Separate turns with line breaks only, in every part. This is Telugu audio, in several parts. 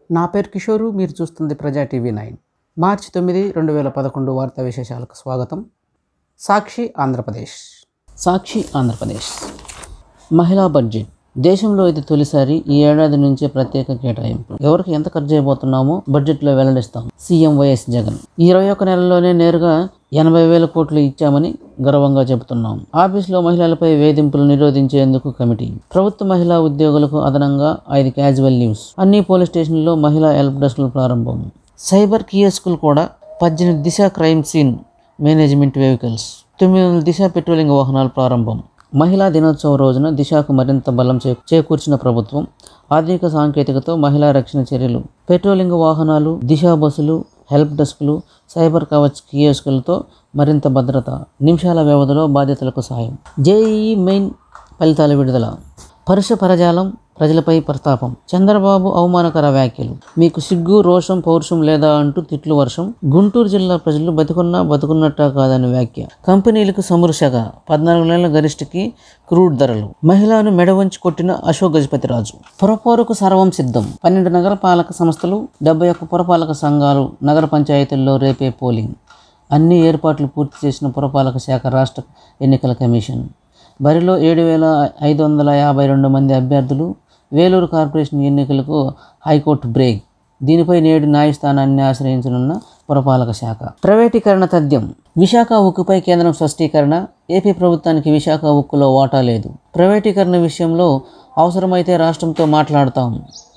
నా పేరు కిషోరు మీరు చూస్తుంది ప్రజా టీవీ నైన్ మార్చి తొమ్మిది రెండు వేల పదకొండు వార్తా విశేషాలకు స్వాగతం సాక్షి ఆంధ్రప్రదేశ్ సాక్షి ఆంధ్రప్రదేశ్ మహిళా బడ్జెట్ దేశంలో ఇది తొలిసారి ఈ ఏడాది నుంచే ప్రత్యేక కేటాయింపు ఎవరికి ఎంత ఖర్చు చేయబోతున్నామో బడ్జెట్లో వెల్లడిస్తాం సీఎం వైఎస్ జగన్ ఈ ఇరవై ఒక్క నెలలోనే నేరుగా ఎనభై వేల కోట్లు ఇచ్చామని గర్వంగా చెబుతున్నాం ఆఫీసులో మహిళలపై వేధింపులు నిరోధించేందుకు కమిటీ ప్రభుత్వ మహిళా ఉద్యోగులకు అదనంగా ఐదు క్యాజువల్ లీవ్స్ అన్ని పోలీస్ స్టేషన్లలో మహిళా హెల్ప్ డెస్క్లు ప్రారంభం సైబర్ కియోస్కులు కూడా పద్దెనిమిది Disha crime scene management vehicles తొమ్మిది వందల దిశ పెట్రోలింగ్ వాహనాలు ప్రారంభం మహిళా దినోత్సవం రోజున దిశకు మరింత బలం చే చేకూర్చిన ప్రభుత్వం ఆధునిక సాంకేతికతో మహిళా రక్షణ చర్యలు పెట్రోలింగ్ వాహనాలు దిశ బస్సులు హెల్ప్ డెస్క్లు సైబర్ కవచ్ కియోస్కులతో మరింత భద్రత నిమిషాల వ్యవధిలో బాధ్యతలకు సాయం జేఈఈ మెయిన్ ఫలితాల విడుదల పరుష పరజాలం ప్రజలపై ప్రతాపం చంద్రబాబు అవమానకర వ్యాఖ్యలు మీకు సిగ్గు రోషం పౌరుషం లేదా అంటూ తిట్లు వర్షం గుంటూరు జిల్లా ప్రజలు బతుకున్నా బతుకున్నట్టా కాదని వ్యాఖ్య కంపెనీలకు సమృషగా పద్నాలుగు నెలల గరిష్ఠకి క్రూడ్ ధరలు మహిళను మెడవంచి కొట్టిన అశోక్ గజపతిరాజు పురపాలకు సర్వం సిద్ధం పన్నెండు నగరపాలక సంస్థలు డెబ్బై ఒక్క పురపాలక సంఘాలు నగర పంచాయతీల్లో రేపే పోలింగ్ అన్ని ఏర్పాట్లు పూర్తి చేసిన పురపాలక శాఖ రాష్ట్ర ఎన్నికల కమిషన్ బరిలో ఏడు వేల ఐదు వందల యాభై రెండు మంది అభ్యర్థులు వేలూరు కార్పొరేషన్ ఎన్నికలకు హైకోర్టు బ్రేక్ దీనిపై నేడు న్యాయస్థానాన్ని ఆశ్రయించనున్న పురపాలక శాఖ ప్రైవేటీకరణ తథ్యం విశాఖ ఉక్కుపై కేంద్రం స్పష్టీకరణ ఏపీ ప్రభుత్వానికి విశాఖ ఉక్కులో వాటా లేదు ప్రైవేటీకరణ విషయంలో అవసరమైతే రాష్ట్రంతో మాట్లాడతాం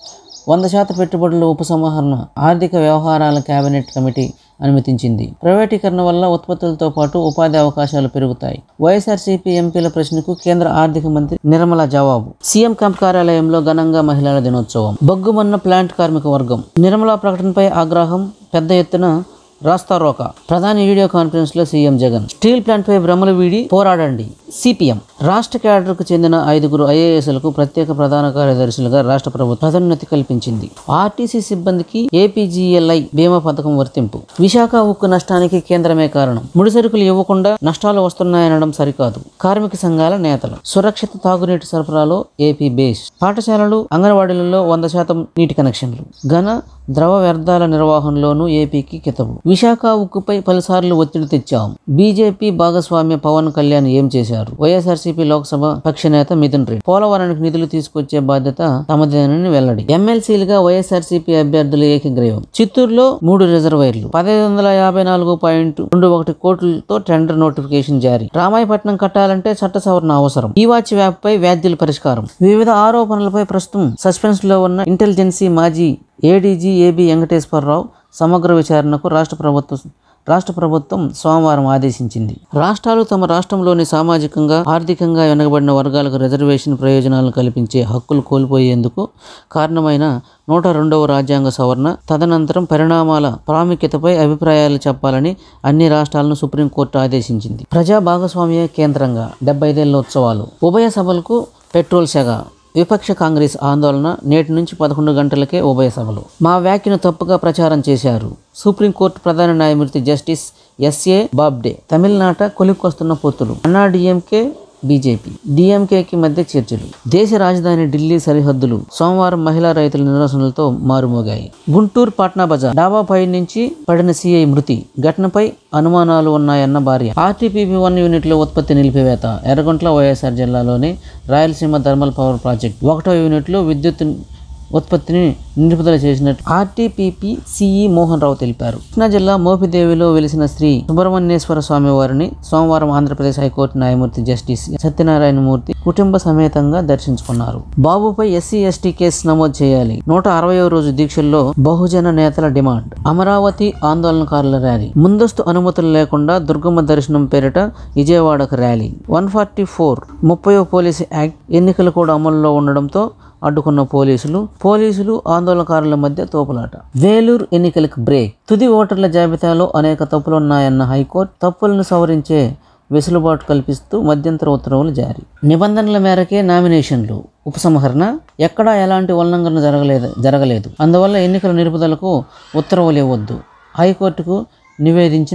వంద శాతం పెట్టుబడుల ఉపసంహరణ ఆర్థిక వ్యవహారాల కేబినెట్ కమిటీ అనుమతించింది ప్రైవేటీకరణ వల్ల ఉత్పత్తులతో పాటు ఉపాధి అవకాశాలు పెరుగుతాయి వైఎస్ఆర్సీపీ ఎంపీల ప్రశ్నకు కేంద్ర ఆర్థిక మంత్రి నిర్మల జవాబు సీఎం క్యాంప్ కార్యాలయంలో ఘనంగా మహిళల దినోత్సవం బొగ్గుమన్న ప్లాంట్ కార్మిక వర్గం నిర్మల ప్రకటనపై ఆగ్రహం పెద్ద ఎత్తున రాస్తా రోక ప్రధాని వీడియో కాన్ఫరెన్స్ లో సీఎం జగన్ స్టీల్ ప్లాంట్ పై భ్రమలు వీడి పోరాడండి సిపిఎం రాష్ట్ర క్యాడర్కు చెందిన ఐదుగురు ఐఏఎస్లకు ప్రత్యేక ప్రధాన కార్యదర్శులుగా రాష్ట్ర ప్రభుత్వం పదోన్నతి కల్పించింది ఆర్టీసీ సిబ్బందికి ఏపీజీఎల్ఐ బీమా పథకం వర్తింపు విశాఖ ఉక్కు నష్టానికి కేంద్రమే కారణం ముడిసరుకులు ఇవ్వకుండా నష్టాలు వస్తున్నాయనడం సరికాదు కార్మిక సంఘాల నేతలు సురక్షిత తాగునీటి సరఫరాలో ఏపీ బేస్ పాఠశాలలు అంగన్వాడీలలో వంద శాతం నీటి కనెక్షన్లు ఘన ద్రవ వ్యర్థాల నిర్వహణలోనూ ఏపీకి కితవు విశాఖ ఉక్కుపై పలుసార్లు ఒత్తిడి తెచ్చాం బీజేపీ భాగస్వామ్య పవన్ కళ్యాణ్ ఏం చేశారు వైఎస్ఆర్సీపీ లోక్సభ పక్ష నేత మిథున్ రెడ్డి పోలవరానికి నిధులు తీసుకొచ్చే బాధ్యత తమదేనని వెల్లడి ఎమ్మెల్సీలుగా వైఎస్ఆర్సీపీ అభ్యర్థులు ఏకగ్రీవం చిత్తూరులో మూడు రిజర్వాయర్లు పదహైదు వందల యాభై నాలుగు పాయింట్ రెండు ఒకటి కోట్లతో టెండర్ నోటిఫికేషన్ జారీ రామాయపట్నం కట్టాలంటే చట్ట సవరణ అవసరం ఈ వాచ్ వ్యాప్పై వ్యాధ్యుల పరిష్కారం వివిధ ఆరోపణలపై ప్రస్తుతం సస్పెన్స్ లో ఉన్న ఇంటెలిజెన్సీ మాజీ ఏడీజీ ఏబి వెంకటేశ్వరరావు సమగ్ర విచారణకు రాష్ట్ర ప్రభుత్వం రాష్ట్ర ప్రభుత్వం సోమవారం ఆదేశించింది రాష్ట్రాలు తమ రాష్ట్రంలోని సామాజికంగా ఆర్థికంగా వెనుకబడిన వర్గాలకు రిజర్వేషన్ ప్రయోజనాలను కల్పించే హక్కులు కోల్పోయేందుకు కారణమైన నూట రెండవ రాజ్యాంగ సవరణ తదనంతరం పరిణామాల ప్రాముఖ్యతపై అభిప్రాయాలు చెప్పాలని అన్ని రాష్ట్రాలను సుప్రీంకోర్టు ఆదేశించింది ప్రజా భాగస్వామ్య కేంద్రంగా డెబ్బై ఐదేళ్ల ఉత్సవాలు ఉభయ సభలకు పెట్రోల్ సెగ విపక్ష కాంగ్రెస్ ఆందోళన నేటి నుంచి పదకొండు గంటలకే ఉభయ సభలు మా వ్యాఖ్యను తప్పుగా ప్రచారం చేశారు సుప్రీంకోర్టు ప్రధాన న్యాయమూర్తి జస్టిస్ ఎస్ఏ బాబ్డే తమిళనాట కొలిక్కొస్తున్న పొత్తులు అన్నాడీఎంకే బీజేపీ డిఎంకేకి మధ్య చర్చలు దేశ రాజధాని ఢిల్లీ సరిహద్దులు సోమవారం మహిళా రైతుల నిరసనలతో మారుమోగాయి గుంటూరు పాట్నా బజార్ డాబాపై నుంచి పడిన సీఐ మృతి ఘటనపై అనుమానాలు ఉన్నాయన్న భార్య ఆర్టీపీపీ వన్ యూనిట్లో ఉత్పత్తి నిలిపివేత ఎర్రగుంట్ల వైఎస్ఆర్ జిల్లాలోని రాయలసీమ థర్మల్ పవర్ ప్రాజెక్ట్ ఒకటో యూనిట్లో విద్యుత్ ఉత్పత్తిని నిలుపుదల చేసినట్టు ఆర్టీపీపీ సిఈ మోహన్ రావు తెలిపారు కృష్ణా జిల్లా మోపిదేవిలో వెలిసిన శ్రీ సుబ్రహ్మణ్యేశ్వర స్వామి వారిని సోమవారం ఆంధ్రప్రదేశ్ హైకోర్టు న్యాయమూర్తి జస్టిస్ సత్యనారాయణ మూర్తి కుటుంబ సమేతంగా దర్శించుకున్నారు బాబుపై ఎస్సీ ఎస్టీ కేసు నమోదు చేయాలి నూట అరవయో రోజు దీక్షల్లో బహుజన నేతల డిమాండ్ అమరావతి ఆందోళనకారుల ర్యాలీ ముందస్తు అనుమతులు లేకుండా దుర్గమ్మ దర్శనం పేరిట విజయవాడకు ర్యాలీ వన్ ఫార్టీ ఫోర్ ముప్పయో పోలీసు యాక్ట్ ఎన్నికలు కూడా అమల్లో ఉండడంతో అడ్డుకున్న పోలీసులు పోలీసులు ఆందోళనకారుల మధ్య తోపులాట వేలూరు ఎన్నికలకు బ్రేక్ తుది ఓటర్ల జాబితాలో అనేక తప్పులున్నాయన్న హైకోర్టు తప్పులను సవరించే వెసులుబాటు కల్పిస్తూ మధ్యంతర ఉత్తర్వులు జారీ నిబంధనల మేరకే నామినేషన్లు ఉపసంహరణ ఎక్కడా ఎలాంటి ఉల్లంఘన జరగలేదు జరగలేదు అందువల్ల ఎన్నికల నిలుపుదలకు ఉత్తర్వులు ఇవ్వద్దు హైకోర్టుకు నివేదించిన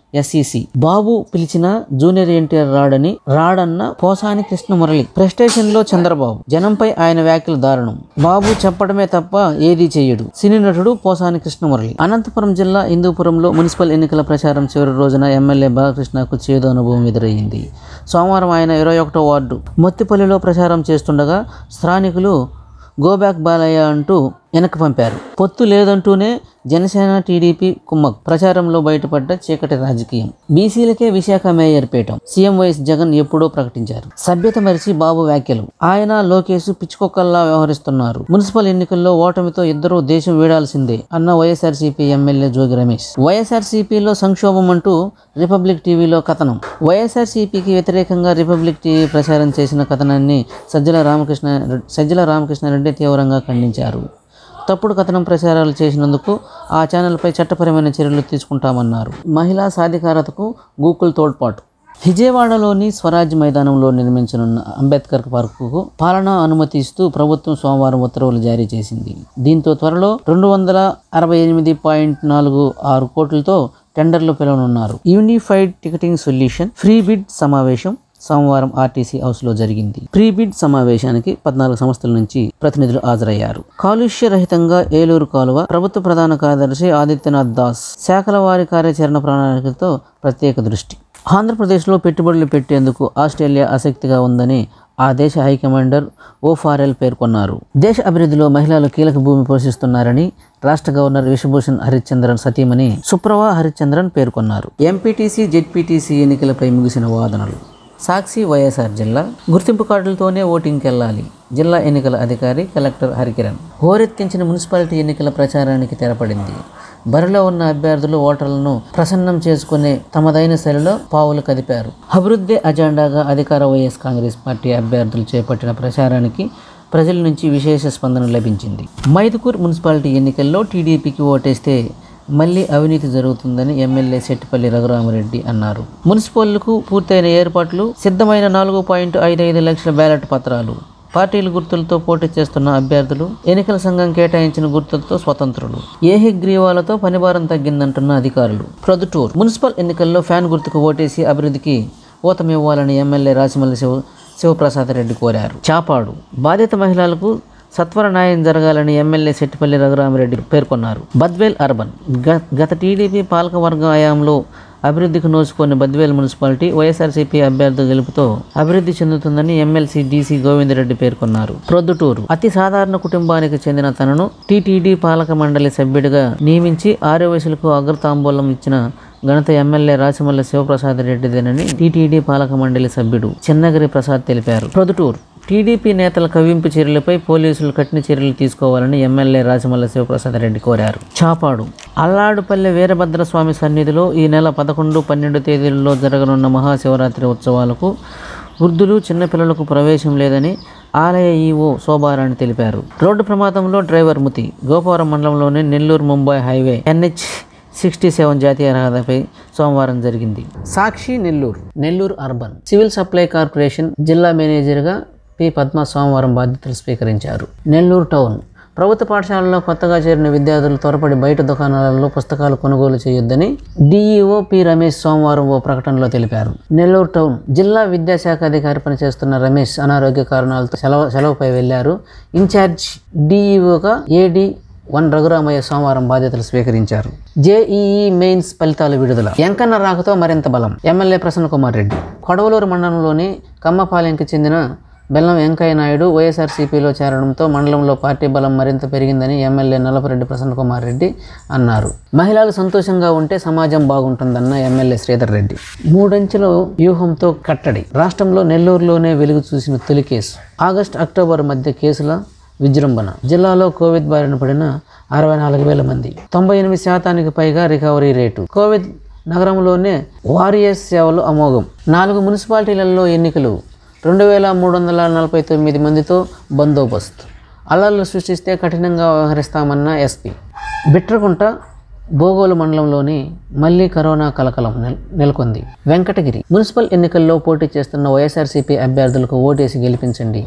ఎస్ఈసి బాబు పిలిచిన జూనియర్ ఎన్టీఆర్ రాడని రాడన్న పోసాని కృష్ణ మురళి ప్రెస్టేషన్ లో చంద్రబాబు జనంపై ఆయన వ్యాఖ్యలు దారుణం బాబు చెప్పడమే తప్ప ఏదీ చెయ్యడు సినీ నటుడు పోసాని కృష్ణమురళి అనంతపురం జిల్లా హిందూపురంలో మున్సిపల్ ఎన్నికల ప్రచారం చివరి రోజున ఎమ్మెల్యే బాలకృష్ణకు చేదు అనుభవం ఎదురయ్యింది సోమవారం ఆయన ఇరవై ఒకటో వార్డు మొత్తిపల్లిలో ప్రచారం చేస్తుండగా స్థానికులు గోబ్యాక్ బాలయ్య అంటూ వెనక్కి పంపారు పొత్తు లేదంటూనే జనసేన టీడీపీ కుమ్మక్ ప్రచారంలో బయటపడ్డ చీకటి రాజకీయం బీసీలకే విశాఖ మేయర్ పీఠం సీఎం వైఎస్ జగన్ ఎప్పుడో ప్రకటించారు సభ్యత మరిచి బాబు వ్యాఖ్యలు ఆయన లోకేష్ పిచ్చుకొక్కల్లా వ్యవహరిస్తున్నారు మున్సిపల్ ఎన్నికల్లో ఓటమితో ఇద్దరూ దేశం వీడాల్సిందే అన్న వైఎస్ఆర్సీపీ ఎమ్మెల్యే జోగి రమేష్ వైఎస్ఆర్సీపీలో సంక్షోభం అంటూ రిపబ్లిక్ టీవీలో కథనం వైఎస్ఆర్సీపీకి వ్యతిరేకంగా రిపబ్లిక్ టీవీ ప్రచారం చేసిన కథనాన్ని సజ్జల రామకృష్ణ సజ్జల రామకృష్ణారెడ్డి తీవ్రంగా ఖండించారు తప్పుడు కథనం ప్రచారాలు చేసినందుకు ఆ ఛానల్పై చట్టపరమైన చర్యలు తీసుకుంటామన్నారు మహిళా సాధికారతకు గూగుల్ తోడ్పాటు విజయవాడలోని స్వరాజ్ మైదానంలో నిర్మించనున్న అంబేద్కర్ పార్కుకు పాలనా అనుమతి ఇస్తూ ప్రభుత్వం సోమవారం ఉత్తర్వులు జారీ చేసింది దీంతో త్వరలో రెండు వందల అరవై ఎనిమిది పాయింట్ నాలుగు ఆరు కోట్లతో టెండర్లు పిలవనున్నారు unified ticketing solution pre bid సమావేశం సోమవారం ఆర్టీసీ హౌస్లో జరిగింది ప్రీ బిడ్ సమావేశానికి పద్నాలుగు సంస్థల నుంచి ప్రతినిధులు హాజరయ్యారు కాలుష్య రహితంగా ఏలూరు కాలువ ప్రభుత్వ ప్రధాన కార్యదర్శి ఆదిత్యనాథ్ దాస్ శాఖల వారి కార్యాచరణ ప్రణాళికతో ప్రత్యేక దృష్టి ఆంధ్రప్రదేశ్లో పెట్టుబడులు పెట్టేందుకు ఆస్ట్రేలియా ఆసక్తిగా ఉందని ఆ దేశ హైకమాండర్ ఓ ఫారెల్ పేర్కొన్నారు దేశ అభివృద్ధిలో మహిళలు కీలక భూమి పోషిస్తున్నారని రాష్ట్ర గవర్నర్ విశ్వభూషణ్ హరిశ్చంద్రన్ సతీమణి సుప్రభా హరిశ్చంద్రన్ పేర్కొన్నారు ఎంపీటీసీ జెడ్పీటీసీ ఎన్నికలపై ముగిసిన వాదనలు సాక్షి వైఎస్ఆర్ జిల్లా గుర్తింపు కార్డులతోనే ఓటింగ్కి వెళ్ళాలి జిల్లా ఎన్నికల అధికారి కలెక్టర్ హరికిరణ్ హోరెత్తించిన మున్సిపాలిటీ ఎన్నికల ప్రచారానికి తెరపడింది బరిలో ఉన్న అభ్యర్థులు ఓటర్లను ప్రసన్నం చేసుకునే తమదైన శైలిలో పావులు కదిపారు అభివృద్ధి అజెండాగా అధికార వైఎస్ కాంగ్రెస్ పార్టీ అభ్యర్థులు చేపట్టిన ప్రచారానికి ప్రజల నుంచి విశేష స్పందన లభించింది మైదుకూర్ మున్సిపాలిటీ ఎన్నికల్లో టీడీపీకి ఓటేస్తే మళ్లీ అవినీతి జరుగుతుందని ఎమ్మెల్యే శెట్టిపల్లి రఘురామరెడ్డి అన్నారు మున్సిపల్కు పూర్తయిన ఏర్పాట్లు సిద్ధమైన నాలుగు పాయింట్ ఐదు ఐదు లక్షల బ్యాలెట్ పత్రాలు పార్టీల గుర్తులతో పోటీ చేస్తున్న అభ్యర్థులు ఎన్నికల సంఘం కేటాయించిన గుర్తులతో స్వతంత్రులు ఏహిగ్రీవాలతో పనిభారం తగ్గిందంటున్న అధికారులు ప్రొద్దుటూర్ మున్సిపల్ ఎన్నికల్లో ఫ్యాన్ గుర్తుకు ఓటేసి అభివృద్ధికి ఊతమివ్వాలని ఎమ్మెల్యే రాజమల్లి శివ శివప్రసాద్ రెడ్డి కోరారు చాపాడు బాధిత మహిళలకు సత్వర న్యాయం జరగాలని ఎమ్మెల్యే శెట్టిపల్లి రఘురామరెడ్డి పేర్కొన్నారు బద్వేల్ అర్బన్ గ- గత టీడీపీ పాలకవర్గ హయాంలో అభివృద్ధికి నోచుకున్న బద్వేల్ మున్సిపాలిటీ వైఎస్ఆర్సీపీ అభ్యర్థి గెలుపుతో అభివృద్ధి చెందుతుందని ఎమ్మెల్సీ డీసీ గోవిందరెడ్డి పేర్కొన్నారు ప్రొద్దుటూరు అతి సాధారణ కుటుంబానికి చెందిన తనను టీటీడీ పాలక మండలి సభ్యుడిగా నియమించి ఆరు వయసులకు అగ్రతాంబూలం ఇచ్చిన ఘనత ఎమ్మెల్యే రాచమల్లి శివప్రసాద్ రెడ్డిదేనని టీటీడీ పాలక మండలి సభ్యుడు చిన్నగిరి ప్రసాద్ తెలిపారు ప్రొద్దుటూరు టీడీపీ నేతల కవింపు చర్యలపై పోలీసులు కఠిన చర్యలు తీసుకోవాలని ఎమ్మెల్యే రాజమల్ల శివప్రసాద్ రెడ్డి కోరారు చాపాడు అల్లాడుపల్లె వీరభద్రస్వామి సన్నిధిలో ఈ నెల పదకొండు పన్నెండు తేదీలలో జరగనున్న మహాశివరాత్రి ఉత్సవాలకు వృద్ధులు చిన్నపిల్లలకు ప్రవేశం లేదని ఆలయ ఈవో శోభారాణి తెలిపారు రోడ్డు ప్రమాదంలో డ్రైవర్ మృతి గోపవరం మండలంలోని Nellore Mumbai highway NH sixty seven జాతీయ రహదారిపై సోమవారం జరిగింది Sakshi Nellore Nellore urban civil supply corporation జిల్లా మేనేజర్గా పి పద్మ సోమవారం బాధ్యతలు స్వీకరించారు నెల్లూరు టౌన్ ప్రభుత్వ పాఠశాలలో కొత్తగా చేరిన విద్యార్థులు త్వరపడి బయట దుకాణాలలో పుస్తకాలు కొనుగోలు చేయొద్దని డిఈఓ పి రమేష్ సోమవారం ఓ ప్రకటనలో తెలిపారు నెల్లూరు టౌన్ జిల్లా విద్యాశాఖ అధికారి పనిచేస్తున్న రమేష్ అనారోగ్య కారణాలతో సెలవు సెలవుపై వెళ్లారు ఇన్ఛార్జ్ డిఈఓగా ఏడి వన్ రఘురామయ్య సోమవారం బాధ్యతలు స్వీకరించారు జేఈఈ మెయిన్స్ ఫలితాలు విడుదల ఎంకన్న రాకతో మరింత బలం ఎమ్మెల్యే ప్రసన్న కుమార్ రెడ్డి కొడవలూరు మండలంలోని కమ్మపాలెంకి చెందిన బెల్లం వెంకయ్య నాయుడు వైఎస్ఆర్సీపీలో చేరడంతో మండలంలో పార్టీ బలం మరింత పెరిగిందని ఎమ్మెల్యే నల్లపరెడ్డి ప్రసన్న కుమార్ రెడ్డి అన్నారు మహిళలు సంతోషంగా ఉంటే సమాజం బాగుంటుందన్న ఎమ్మెల్యే శ్రీధర్ రెడ్డి మూడంచెల వ్యూహంతో కట్టడి రాష్ట్రంలో నెల్లూరులోనే వెలుగు చూసిన తొలి కేసు ఆగస్టు అక్టోబర్ మధ్య కేసుల విజృంభణ జిల్లాలో కోవిడ్ బారిన పడిన అరవై నాలుగు వేల మంది తొంభై ఎనిమిది శాతానికి పైగా రికవరీ రేటు కోవిడ్ నగరంలోనే వారియర్స్ సేవలు అమోఘం నాలుగు మున్సిపాలిటీలలో ఎన్నికలు రెండు వేల మూడు వందల నలభై తొమ్మిది మందితో బందోబస్తు అల్లర్లు సృష్టిస్తే కఠినంగా వ్యవహరిస్తామన్న ఎస్పీ బిట్రకుంట బోగోలు మండలంలోని మళ్లీ కరోనా కలకలం నెల నెలకొంది వెంకటగిరి మున్సిపల్ ఎన్నికల్లో పోటీ చేస్తున్న వైఎస్ఆర్సీపీ అభ్యర్థులకు ఓటేసి గెలిపించండి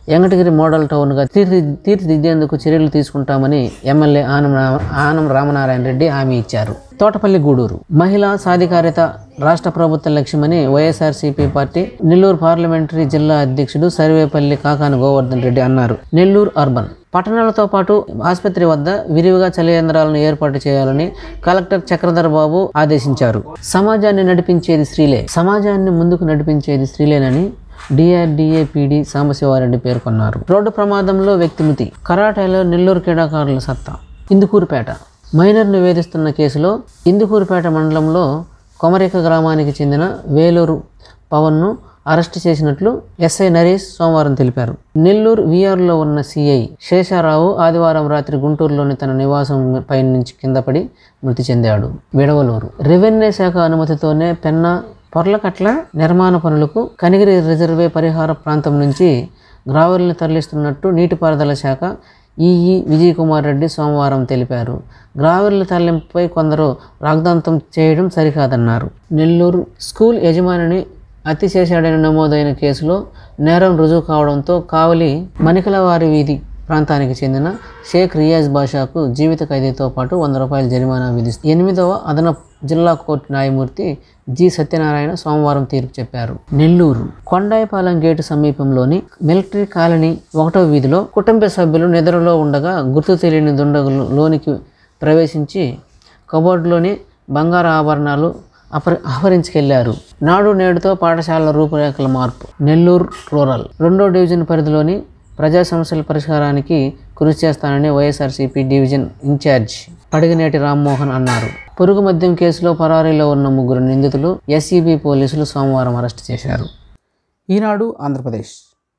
వెంకటగిరి మోడల్ టౌన్గా తీర్చి తీర్చిదిద్దేందుకు చర్యలు తీసుకుంటామని ఎమ్మెల్యే ఆనం రా- ఆనం రామనారాయణ రెడ్డి హామీ ఇచ్చారు తోటపల్లి గూడూరు మహిళా సాధికారిత రాష్ట్ర ప్రభుత్వ లక్ష్యమని వైఎస్ఆర్సీపీ పార్టీ నెల్లూరు పార్లమెంటరీ జిల్లా అధ్యక్షుడు సర్వేపల్లి కాకాని గోవర్ధన్ రెడ్డి అన్నారు నెల్లూరు అర్బన్ పట్టణాలతో పాటు ఆసుపత్రి వద్ద విరివిగా చలియంత్రాలను ఏర్పాటు చేయాలని కలెక్టర్ చక్రధర్ బాబు ఆదేశించారు సమాజాన్ని నడిపించేది స్త్రీలే సమాజాన్ని ముందుకు నడిపించేది స్త్రీలేనని డిఆర్డీఏ పీడీ సాంబశివారెడ్డి పేర్కొన్నారు రోడ్డు ప్రమాదంలో వ్యక్తి మృతి కరాటేలో నెల్లూరు క్రీడాకారుల సత్తా ఇందుకూరుపేట మైనర్ను వేధిస్తున్న కేసులో ఇందుకూరుపేట మండలంలో కొమరిక గ్రామానికి చెందిన వేలూరు పవన్ను అరెస్ట్ చేసినట్లు ఎస్ఐ నరేష్ సోమవారం తెలిపారు నెల్లూరు విఆర్లో ఉన్న సిఐ శేషారావు ఆదివారం రాత్రి గుంటూరులోని తన నివాసం పై నుంచి కింద పడి మృతి చెందాడు విడవలూరు రెవెన్యూ శాఖ అనుమతితోనే పెన్నా పొర్లకట్ల నిర్మాణ పనులకు కనిగిరి రిజర్వే పరిహార ప్రాంతం నుంచి గ్రావెల్ని తరలిస్తున్నట్టు నీటిపారుదల శాఖ ఈఈ విజయ్ కుమార్ రెడ్డి సోమవారం తెలిపారు గ్రావెళ్ల తరలింపుపై కొందరు రాగ్దాంతం చేయడం సరికాదన్నారు నెల్లూరు స్కూల్ యజమానిని హత్య చేశాడని నమోదైన కేసులో నేరం రుజువు కావడంతో కావలి మణికలవారి వీధి ప్రాంతానికి చెందిన షేక్ రియాజ్ బాషాకు జీవిత ఖైదీతో పాటు వంద రూపాయల జరిమానా విధిస్తుంది ఎనిమిదవ అదనపు జిల్లా కోర్టు న్యాయమూర్తి జి సత్యనారాయణ సోమవారం తీర్పు చెప్పారు నెల్లూరు కొండాయిపాలెం గేటు సమీపంలోని మిలిటరీ కాలనీ ఒకటో వీధిలో కుటుంబ సభ్యులు నిద్రలో ఉండగా గుర్తు తెలియని దుండగులు లోనికి ప్రవేశించి కబోర్డులోని బంగారు ఆభరణాలు అపహ అపహరించుకెళ్లారు నాడు నేడుతో పాఠశాలల రూపురేఖల మార్పు నెల్లూరు రూరల్ రెండో డివిజన్ పరిధిలోని ప్రజా సమస్యల పరిష్కారానికి కృషి చేస్తానని YSRCP division in charge Padiganeti Rammohan అన్నారు పొరుగు మద్యం కేసులో పరారీలో ఉన్న ముగ్గురు నిందితులు ఎస్ఈబి పోలీసులు సోమవారం అరెస్ట్ చేశారు ఈనాడు ఆంధ్రప్రదేశ్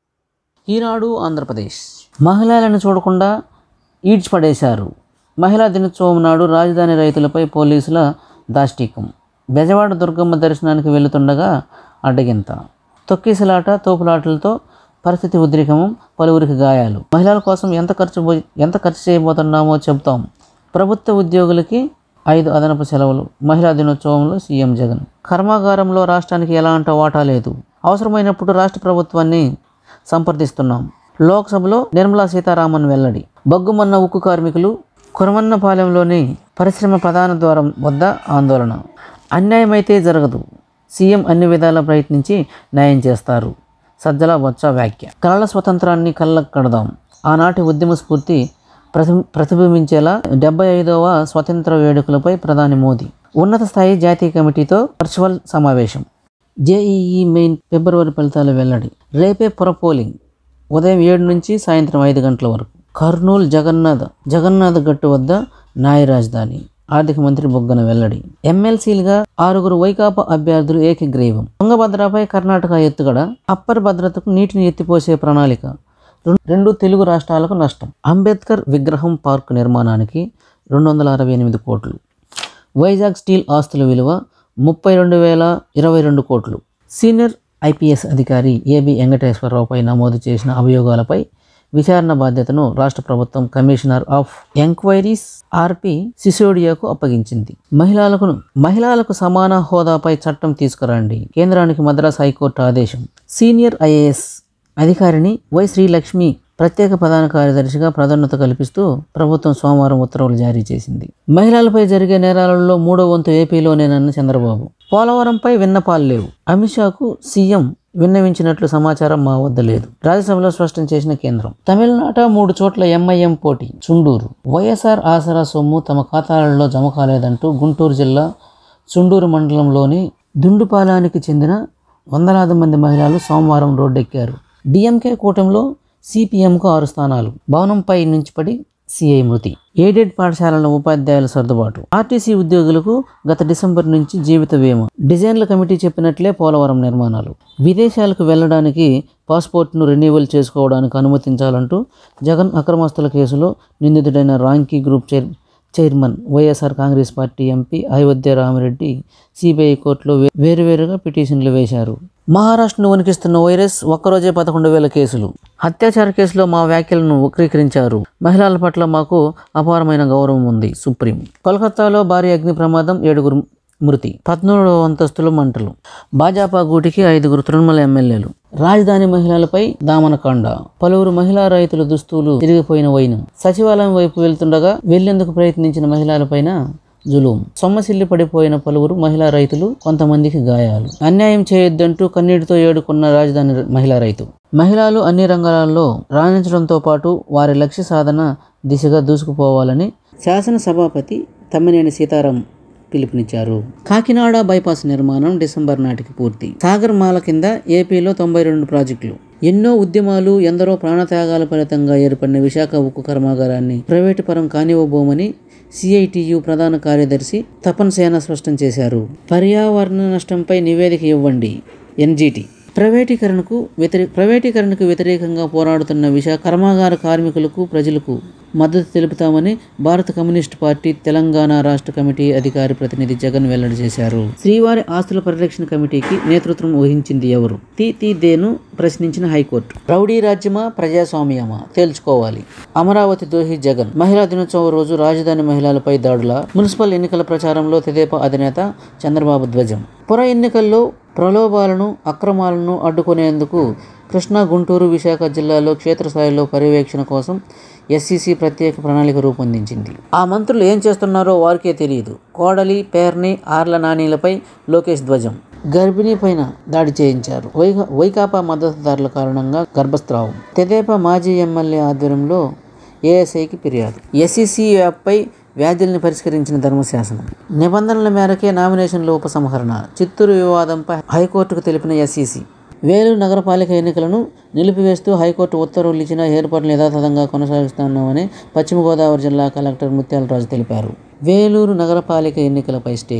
ఈనాడు ఆంధ్రప్రదేశ్ మహిళలను చూడకుండా ఈడ్చిపడేశారు మహిళా దినోత్సవం నాడు రాజధాని రైతులపై పోలీసుల దాష్టీకం బెజవాడ దుర్గమ్మ దర్శనానికి వెళుతుండగా అడ్డగింత తొక్కిసలాట తోపులాటలతో పరిస్థితి ఉద్రికమం పలువురికి గాయాలు మహిళల కోసం ఎంత ఖర్చు పోయి- ఎంత ఖర్చు చేయబోతున్నామో చెబుతాం ప్రభుత్వ ఉద్యోగులకి ఐదు అదనపు సెలవులు మహిళా దినోత్సవంలో సీఎం జగన్ కర్మాగారంలో రాష్ట్రానికి ఎలాంటి వాటా లేదు అవసరమైనప్పుడు రాష్ట్ర ప్రభుత్వాన్ని సంప్రదిస్తున్నాం లోక్సభలో నిర్మలా సీతారామన్ వెల్లడి బగ్గుమన్న ఉక్కు కార్మికులు కురమన్నపాలెంలోని పరిశ్రమ ప్రధాన ద్వారం వద్ద ఆందోళన అన్యాయమైతే జరగదు సీఎం అన్ని విధాల ప్రయత్నించి న్యాయం చేస్తారు సజ్జల బొత్స వ్యాఖ్య కళల స్వతంత్రాన్ని కళ్ళకు కడదాం ఆనాటి ఉద్యమ స్ఫూర్తి ప్రతి ప్రతిబింబించేలా డెబ్బై ఐదవ స్వతంత్ర వేడుకలపై ప్రధాని మోదీ ఉన్నత స్థాయి జాతీయ కమిటీతో వర్చువల్ సమావేశం జేఈఈ మెయిన్ ఫిబ్రవరి ఫలితాలు వెల్లడి రేపే పుర పోలింగ్ ఉదయం ఏడు నుంచి సాయంత్రం ఐదు గంటల వరకు కర్నూలు జగన్నాథ్ జగన్నాథ్ గట్టు వద్ద న్యాయ రాజధాని ఆర్థిక మంత్రి బొగ్గన వెల్లడి ఎమ్మెల్సీలుగా ఆరుగురు వైకాపా అభ్యర్థులు ఏకగ్రీవం తుంగభద్రపై కర్ణాటక ఎత్తుగడ అప్పర్ భద్రతకు నీటిని ఎత్తిపోసే ప్రణాళిక రెం- రెండు తెలుగు రాష్ట్రాలకు నష్టం అంబేద్కర్ విగ్రహం పార్క్ నిర్మాణానికి రెండు వందల అరవై ఎనిమిది కోట్లు వైజాగ్ స్టీల్ ఆస్తుల విలువ ముప్పై రెండు వేల ఇరవై రెండు కోట్లు సీనియర్ ఐపీఎస్ అధికారి ఏబి వెంకటేశ్వరరావుపై నమోదు చేసిన అభియోగాలపై విచారణ బాధ్యతను రాష్ట్ర ప్రభుత్వం కమిషనర్ ఆఫ్ ఎంక్వైరీస్ ఆర్పి సిసోడియాకు అప్పగించింది మహిళలకు మహిళలకు సమాన హోదాపై చట్టం తీసుకురండి కేంద్రానికి మద్రాస్ హైకోర్టు ఆదేశం సీనియర్ ఐఏఎస్ అధికారిని వై శ్రీలక్ష్మి ప్రత్యేక ప్రధాన కార్యదర్శిగా ప్రాధాన్యత కల్పిస్తూ ప్రభుత్వం సోమవారం ఉత్తర్వులు జారీ చేసింది మహిళలపై జరిగే నేరాలలో మూడో వంతు ఏపీలోనేనన్న చంద్రబాబు పోలవరంపై విన్నపాలు లేవు అమిత్ షాకు సీఎం విన్నవించినట్లు సమాచారం మా వద్ద లేదు రాజ్యసభలో స్పష్టం చేసిన కేంద్రం తమిళనాట మూడు చోట్ల ఎంఐఎం పోటీ చుండూరు వైఎస్ఆర్ ఆసరా సొమ్ము తమ ఖాతాలలో జమ కాలేదంటూ గుంటూరు జిల్లా చుండూరు మండలంలోని దుండుపాలానికి చెందిన వందలాది మంది మహిళలు సోమవారం రోడ్డెక్కారు డిఎంకే కూటమిలో సిపిఎంకు ఆరు స్థానాలు భవనంపై నుంచి పడి సిఐ మృతి ఎయిడెడ్ పాఠశాలల ఉపాధ్యాయుల సర్దుబాటు ఆర్టీసీ ఉద్యోగులకు గత డిసెంబర్ నుంచి జీవిత బీమా డిజైన్ల కమిటీ చెప్పినట్లే పోలవరం నిర్మాణాలు విదేశాలకు వెళ్ళడానికి పాస్పోర్ట్ను రెన్యువల్ చేసుకోవడానికి అనుమతించాలంటూ జగన్ అక్రమస్తుల కేసులో నిందితుడైన Ramky group chair chairman YSR Congress party MP Ayodhya Ramireddy CBI కోర్టులో వే- వేరువేరుగా పిటిషన్లు వేశారు మహారాష్ట్రను వణికిస్తున్న వైరస్ ఒక్కరోజే పదకొండు వేల కేసులు అత్యాచార కేసులో మా వ్యాఖ్యలను వక్రీకరించారు మహిళల పట్ల మాకు అపారమైన గౌరవం ఉంది సుప్రీం కోల్కతాలో భారీ అగ్ని ప్రమాదం ఏడుగురు మృతి పద్మూడవ అంతస్తులు మంటలు భాజపా గూటికి ఐదుగురు తృణమూల ఎమ్మెల్యేలు రాజధాని మహిళలపై దామనకాండ పలువురు మహిళా రైతుల దుస్తులు తిరిగిపోయిన వైను సచివాలయం వైపు వెళ్తుండగా వెళ్లేందుకు ప్రయత్నించిన మహిళలపైన జులుం సొమ్మసిల్లి పడిపోయిన పలువురు మహిళా రైతులు కొంతమందికి గాయాలు అన్యాయం చేయొద్దంటూ కన్నీటితో ఏడుకున్న రాజధాని మహిళా రైతు మహిళలు అన్ని రంగాలలో రాణించడంతో పాటు వారి లక్ష్య సాధన దిశగా దూసుకుపోవాలని శాసనసభాపతి తమ్మినేని సీతారాం పిలుపునిచ్చారు కాకినాడ బైపాస్ నిర్మాణం డిసెంబర్ నాటికి పూర్తి సాగర్ మాల కింద ఏపీలో తొంభై రెండు ప్రాజెక్టులు ఎన్నో ఉద్యమాలు ఎందరో ప్రాణత్యాగాల ఫలితంగా ఏర్పడిన విశాఖ ఉక్కు కర్మాగారాన్ని ప్రైవేటు పరం కానివ్వబోమని సిఐటియు ప్రధాన కార్యదర్శి తపన్ సేన స్పష్టం చేశారు పర్యావరణ నష్టంపై నివేదిక ఇవ్వండి ఎన్జిటి ప్రైవేటీకరణకు వ్యతిరే ప్రైవేటీకరణకు వ్యతిరేకంగా పోరాడుతున్న విశాఖ కర్మాగార కార్మికులకు ప్రజలకు మద్దతు తెలుపుతామని భారత కమ్యూనిస్ట్ పార్టీ తెలంగాణ రాష్ట్ర కమిటీ అధికారి ప్రతినిధి జగన్ వెల్లడి చేశారు శ్రీవారి ఆస్తుల పరిరక్షణ కమిటీకి నేతృత్వం వహించింది ఎవరు టి టి దేను ప్రశ్నించిన హైకోర్టు రౌడీ రాజ్యమా ప్రజాస్వామ్యమా తేల్చుకోవాలి అమరావతి దోహి జగన్ మహిళా దినోత్సవం రోజు రాజధాని మహిళలపై దాడుల మున్సిపల్ ఎన్నికల ప్రచారంలో తెదేపా అధినేత చంద్రబాబు ధ్వజం పుర ఎన్నికల్లో ప్రలోభాలను అక్రమాలను అడ్డుకునేందుకు కృష్ణా గుంటూరు విశాఖ జిల్లాలో క్షేత్రస్థాయిలో పర్యవేక్షణ కోసం ఎస్సీసీ ప్రత్యేక ప్రణాళిక రూపొందించింది ఆ మంత్రులు ఏం చేస్తున్నారో వారికే తెలియదు కోడలి పేర్ని ఆర్ల నానీలపై లోకేష్ ధ్వజం గర్భిణీ పైన దాడి చేయించారు వైకా వైకాపా మద్దతుదారుల కారణంగా గర్భస్రావం తెదేపా మాజీ ఎమ్మెల్యే ఆధ్వర్యంలో ఏఎస్ఐకి ఫిర్యాదు ఎస్సీసీ యాప్పై వ్యాధుల్ని పరిష్కరించిన ధర్మశాసనం నిబంధనల మేరకే నామినేషన్ల ఉపసంహరణ చిత్తూరు వివాదంపై హైకోర్టుకు తెలిపిన ఎస్సీసీ వేలూరు నగరపాలిక ఎన్నికలను నిలిపివేస్తూ హైకోర్టు ఉత్తర్వులు ఇచ్చిన ఏర్పాట్లు యథాతథంగా కొనసాగిస్తున్నామని పశ్చిమ గోదావరి జిల్లా కలెక్టర్ ముత్యాలరాజు తెలిపారు వేలూరు నగరపాలిక ఎన్నికలపై స్టే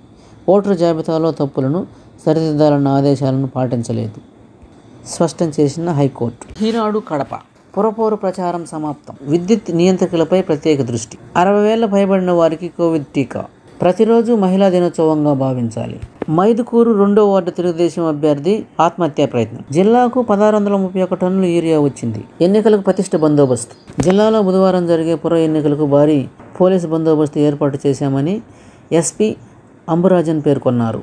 ఓటరు జాబితాలో తప్పులను సరిదిద్దాలన్న ఆదేశాలను పాటించలేదు స్పష్టం చేసిన హైకోర్టు ఈనాడు కడప పురపోరు ప్రచారం సమాప్తం విద్యుత్ నియంత్రికలపై ప్రత్యేక దృష్టి అరవై వేల పైబడిన వారికి కోవిడ్ టీకా ప్రతిరోజు మహిళా దినోత్సవంగా భావించాలి మైదుకూరు రెండో వార్డు తెలుగుదేశం అభ్యర్థి ఆత్మహత్యా ప్రయత్నం జిల్లాకు పదహారు వందల ముప్పై ఒక టన్నుల యూరియా వచ్చింది ఎన్నికలకు పతిష్ట బందోబస్తు జిల్లాలో బుధవారం జరిగే పుర ఎన్నికలకు భారీ పోలీసు బందోబస్తు ఏర్పాటు చేశామని ఎస్పీ అంబురాజన్ పేర్కొన్నారు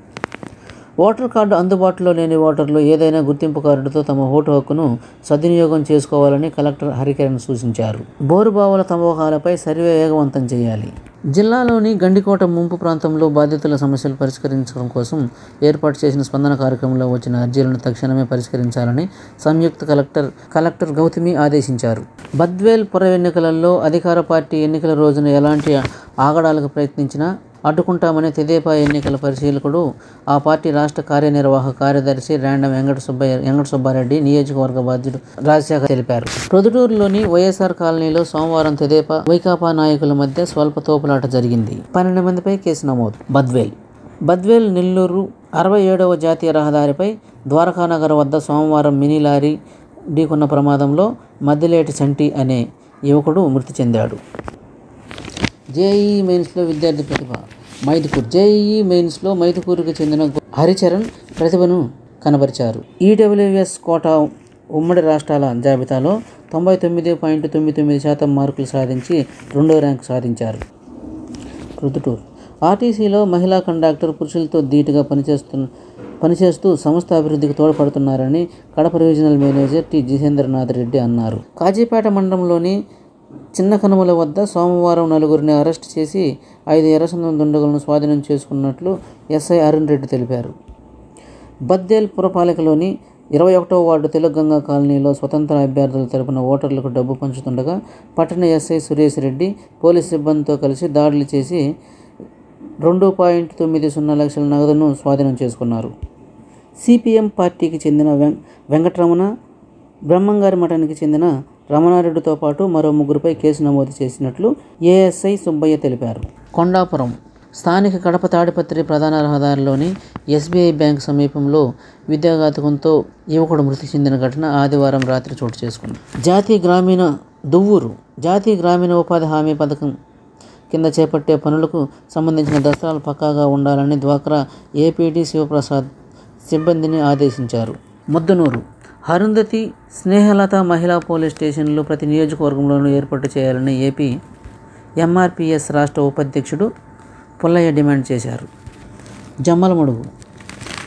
ఓటర్ కార్డు అందుబాటులో లేని ఓటర్లు ఏదైనా గుర్తింపు కార్డుతో తమ ఓటు హక్కును సద్వినియోగం చేసుకోవాలని కలెక్టర్ హరికిరణ్ సూచించారు బోరుబావుల తవ్వకాలపై సర్వే వేగవంతం చేయాలి జిల్లాలోని గండికోట ముంపు ప్రాంతంలో బాధితుల సమస్యలు పరిష్కరించడం కోసం ఏర్పాటు చేసిన స్పందన కార్యక్రమంలో వచ్చిన అర్జీలను తక్షణమే పరిష్కరించాలని సంయుక్త కలెక్టర్ కలెక్టర్ గౌతమి ఆదేశించారు బద్వేల్ పుర ఎన్నికలలో అధికార పార్టీ ఎన్నికల రోజున ఎలాంటి ఆగడాలకు ప్రయత్నించినా అడ్డుకుంటామని తెదేపా ఎన్నికల పరిశీలకుడు ఆ పార్టీ రాష్ట్ర కార్యనిర్వాహక కార్యదర్శి ర్యాండం వెంకట సుబ్బయ్య వెంకట సుబ్బారెడ్డి నియోజకవర్గ బాధ్యుడు రాజశేఖర్ తెలిపారు ప్రొద్దుటూరులోని వైఎస్ఆర్ కాలనీలో సోమవారం తెదేపా వైకాపా నాయకుల మధ్య స్వల్ప తోపులాట జరిగింది పన్నెండు మందిపై కేసు నమోదు బద్వేల్ బద్వేల్ నెల్లూరు అరవై ఏడవ జాతీయ రహదారిపై ద్వారకానగర్ వద్ద సోమవారం మినీ లారీ ఢీకొన్న ప్రమాదంలో మద్దిలేటి చంటి అనే యువకుడు మృతి చెందాడు జేఈ మెయిన్స్లో విద్యార్థి ప్రతిభ మైదుకూర్ జేఈ మెయిన్స్లో మైదుకూరుకు చెందిన హరిచరణ్ ప్రతిభను కనబరిచారు ఈడబ్ల్యూఎస్ కోటా ఉమ్మడి రాష్ట్రాల జాబితాలో తొంభై తొమ్మిది పాయింట్ తొమ్మిది తొమ్మిది శాతం మార్కులు సాధించి రెండో ర్యాంకు సాధించారు ప్రొద్దుటూరు ఆర్టీసీలో మహిళా కండక్టర్ పురుషులతో ధీటుగా పనిచేస్తున్న పనిచేస్తూ సంస్థ అభివృద్ధికి తోడ్పడుతున్నారని Kadapa regional manager T Jitendranath Reddy అన్నారు కాజీపేట మండలంలోని చిన్న కనుమల వద్ద సోమవారం నలుగురిని అరెస్ట్ చేసి ఐదు ఎర్రచందనం దుండగులను స్వాధీనం చేసుకున్నట్లు ఎస్ఐ అరుణ్ రెడ్డి తెలిపారు బద్దేల్ పురపాలికలోని ఇరవై ఒకటవ వార్డు తెలుగంగా కాలనీలో స్వతంత్ర అభ్యర్థుల తరపున ఓటర్లకు డబ్బు పంచుతుండగా పట్టణ ఎస్ఐ సురేష్ రెడ్డి పోలీస్ సిబ్బందితో కలిసి దాడులు చేసి రెండు పాయింట్ తొమ్మిది సున్నా లక్షల నగదును స్వాధీనం చేసుకున్నారు సిపిఎం పార్టీకి చెందిన వెం వెంకటరమణ బ్రహ్మంగారి మఠానికి చెందిన రమణారెడ్డితో పాటు మరో ముగ్గురుపై కేసు నమోదు చేసినట్లు ఏఎస్ఐ సుబ్బయ్య తెలిపారు కొండాపురం స్థానిక కడప తాడిపత్రి ప్రధాన రహదారిలోని ఎస్బీఐ బ్యాంక్ సమీపంలో విద్యాఘాతకంతో యువకుడు మృతి చెందిన ఘటన ఆదివారం రాత్రి చోటు చేసుకుంది జాతీయ గ్రామీణ దువ్వూరు జాతీయ గ్రామీణ ఉపాధి హామీ పథకం కింద చేపట్టే పనులకు సంబంధించిన దస్త్రాలు పక్కాగా ఉండాలని డ్వాక్రా ఏపీడీ శివప్రసాద్ సిబ్బందిని ఆదేశించారు ముద్దనూరు అరుంధతి స్నేహలత మహిళా పోలీస్ స్టేషన్లు ప్రతి నియోజకవర్గంలోనూ ఏర్పాటు చేయాలని ఏపీ ఎంఆర్పిఎస్ రాష్ట్ర ఉపాధ్యక్షుడు పుల్లయ్య డిమాండ్ చేశారు జమ్మలమడుగు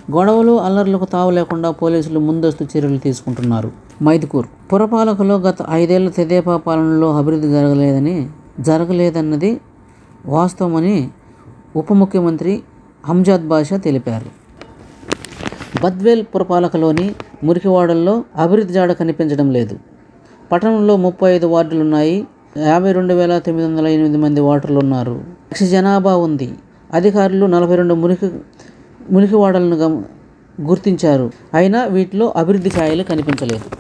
గొడవలు అల్లర్లకు తావు లేకుండా పోలీసులు ముందస్తు చర్యలు తీసుకుంటున్నారు మైదుకూర్ పురపాలకలో గత ఐదేళ్ల తెదేపా పాలనలో అభివృద్ధి జరగలేదని జరగలేదన్నది వాస్తవమని ఉప ముఖ్యమంత్రి హంజాద్ బాషా తెలిపారు బద్వేల్ పురపాలకలోని మురికివాడల్లో అభివృద్ధి జాడ కనిపించడం లేదు పట్టణంలో ముప్పై ఐదు వార్డులు ఉన్నాయి యాభై రెండు వేల తొమ్మిది వందల ఎనిమిది మంది ఓటర్లు ఉన్నారు లక్ష జనాభా ఉంది అధికారులు నలభై రెండు మురికి మురికివాడలను గమ గుర్తించారు అయినా వీటిలో అభివృద్ధి ఛాయలు కనిపించలేదు